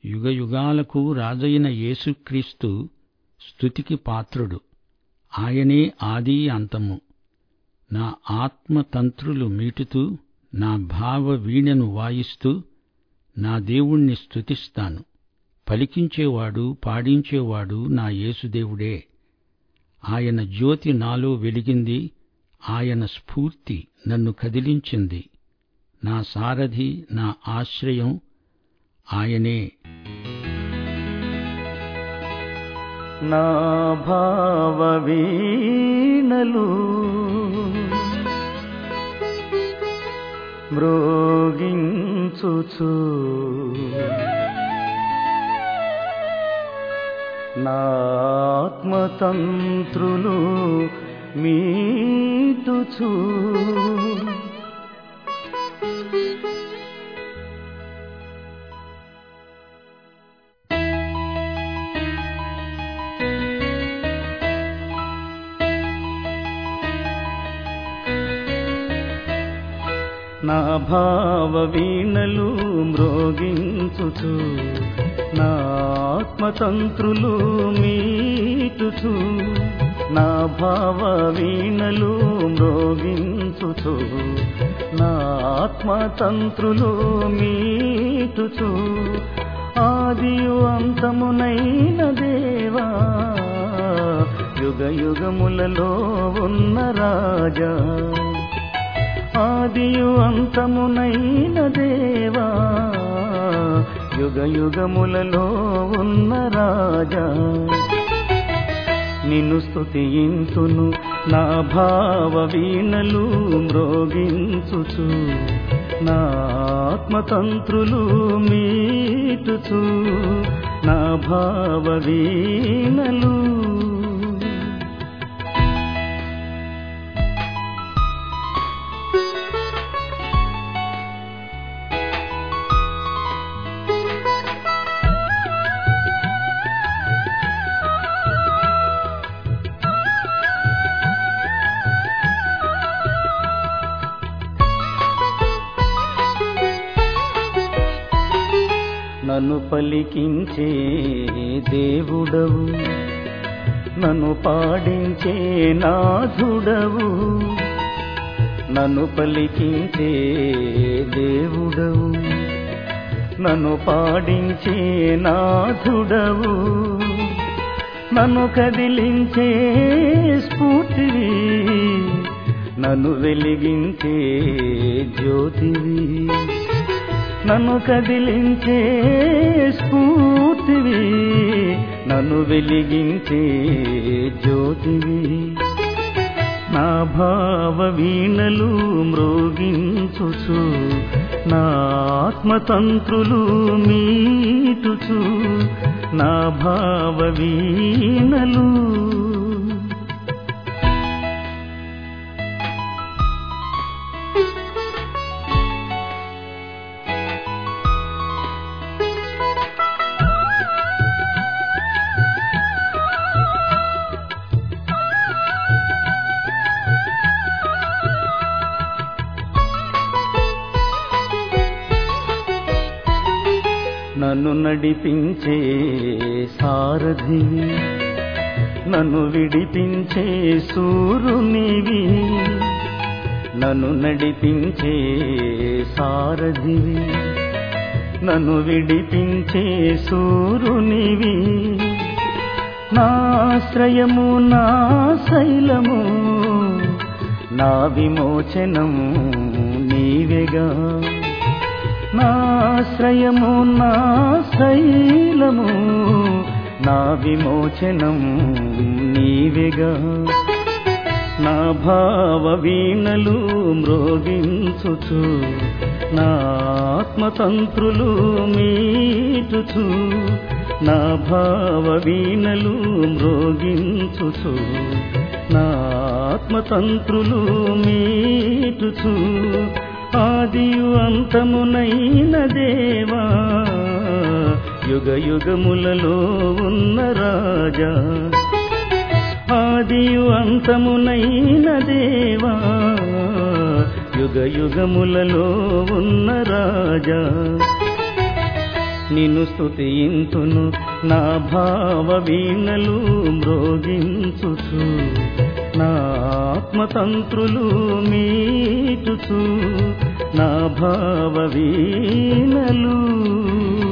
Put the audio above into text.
యుగయుగాలకు రాజైన యేసుక్రీస్తు స్తుతికి పాత్రుడు ఆయనే ఆది అంతము నా ఆత్మతంత్రులు మీటుతూ నా భావ వీణను వాయిస్తూ నా దేవుణ్ణి స్తుతిస్తాను పలికించేవాడు పాడించేవాడు నా యేసుదేవుడే ఆయన జ్యోతి నాలో వెలిగింది ఆయన స్ఫూర్తి నన్ను కదిలించింది నా సారథి నా ఆశ్రయం ఆయనే నా భావ వీణలు మ్రోగించుచు నాత్మతంత్రులు మీటుచు నా భావ వీణలు మ్రోగించుచు నా ఆత్మతంత్రులు మీటుచు నా భావ వీణలు మ్రోగించుచు నా ఆత్మతంత్రులు మీటుచు ఆదియు అంతమునైన దేవా యుగ యుగములలో ఉన్న రాజా ఆదియు అంతమునైన దేవా యుగ యుగములలో ఉన్న రాజా నిన్ను స్తుతియింతును నా భావ వీణలు మ్రోగించుచు నా ఆత్మతంత్రులు మీటుచు నా భావ వీణలు నన్ను పలికించే దేవుడవు నన్ను పాడించే నాథుడవు నన్ను పలికించే దేవుడవు నన్ను పాడించే నాథుడవు నన్ను కదిలించే స్ఫూర్తివి నన్ను వెలిగించే జ్యోతివి నన్ను కదిలించే స్ఫూర్తివి నన్ను వెలిగించే జ్యోతివి నా భావ వీణలు మ్రోగించుచు నా ఆత్మతంత్రులు మీటుచు నా భావ వీణలు నన్ను నడిపించే సారథివి నన్ను విడిపించే సూరునివి నన్ను నడిపించే సారథివి నన్ను విడిపించే సూరునివి నాశ్రయము నా శైలము నా విమోచనము నీవెగా నాశ్రయము నా శైలము నా విమోచనము నీవెగా నా భావ వీణలు మ్రోగించుచు నా ఆత్మతంత్రులు మీటుచు నా భావ వీణలు మ్రోగించుచు నా ఆత్మతంత్రులు మీటుచు ఆదియు అంతమునైన దేవా యుగ యుగములలో ఉన్న రాజా ఆదియు అంతమునైన దేవా యుగ యుగములలో ఉన్న రాజా నిన్ను స్తుతింతును నా భావ వీణలు మ్రోగించుచు నా ఆత్మతంత్రులు మీటుచు నా భావ వీణలు